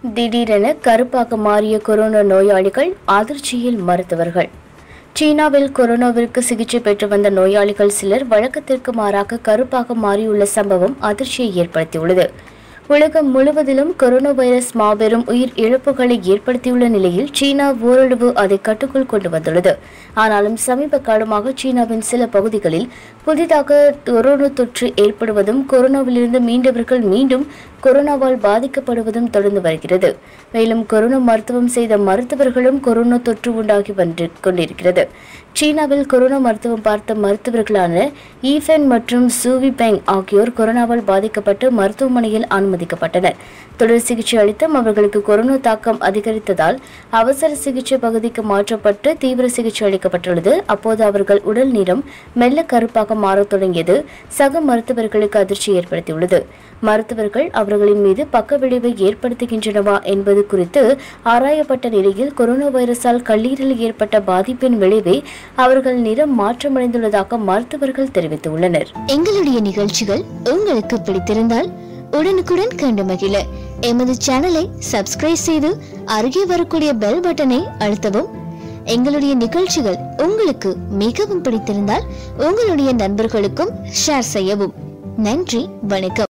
திடீரென கருப்பாக மாறிய கொரோனா நோயாளிகள் அதிர்ச்சியில் மருத்துவர்கள் சீனாவில் கொரோனாவிற்கு சிகிச்சை பெற்று வந்த நோயாளிகள் சிலர் வழக்கத்திற்கு மாறாக கருப்பாக மாறியுள்ள சம்பவம் அதிர்ச்சியை ஏற்படுத்தியுள்ளது உலகம் முழுவதிலும் கொரோனா வைரஸ் மாபெரும் உயிர் இழப்புகளை ஏற்படுத்தியுள்ள நிலையில் சீனா ஓரளவு அதை கட்டுக்குள் கொண்டு வந்துள்ளது ஆனாலும் சமீப காலமாக சீனாவின் சில பகுதிகளில் புதிதாக கொரோனா தொற்று ஏற்படுவதும் கொரோனாவிலிருந்து மீண்டவர்கள் மீண்டும் கொரோனாவால் பாதிக்கப்படுவதும் தொடர்ந்து வருகிறது மேலும் கொரோனா மருத்துவம் செய்த மருத்துவர்களும் கொரோனா தொற்று உண்டாகி வந்து கொண்டிருக்கிறது சீனாவில் கொரோனா மருத்துவம் பார்த்த மருத்துவர்களான ஈஃபென் மற்றும் சூவி பெங் ஆகியோர் கொரோனாவால் பாதிக்கப்பட்டு மருத்துவமனையில் அனுமதிக்கப்பட்டனர் தொடர் சிகிச்சை அளித்தும் அவர்களுக்கு கொரோனா தாக்கம் அதிகரித்ததால் அவசர சிகிச்சை பகுதிக்கு மாற்றப்பட்டு தீவிர சிகிச்சை அளிக்கப்பட்டுள்ளது அப்போது அவர்கள் உடல் நிறம் மெல்ல கருப்பாக மாறத் தொடங்கியது சக மருத்துவர்களுக்கு அதிர்ச்சி ஏற்படுத்தியுள்ளது மருத்துவர்கள் அவர்களின் மீது பக்க விளைவை ஏற்படுத்துகின்றனவா என்பது குறித்து ஆராயப்பட்ட நிலையில் கொரோனா வைரஸால் கல்லீரலில் ஏற்பட்ட பாதிப்பின் விளைவே அவர்கள் நிறம் மாற்றமடைந்துள்ளதாக மருத்துவர்கள் தெரிவித்துள்ளனர் எங்களுடைய நிகழ்ச்சிகள் உங்களுக்கு பிடித்திருந்தால் உடனுக்குடன் கண்டு மகிழ எமது சேனலை சப்ஸ்கிரைப் செய்து அருகே வரக்கூடிய பெல் பட்டனை அழுத்தவும் எங்களுடைய நிகழ்ச்சிகள் உங்களுக்கு மிகவும் பிடித்திருந்தால் உங்களுடைய நண்பர்களுக்கும் ஷேர் செய்யவும் நன்றி வணக்கம்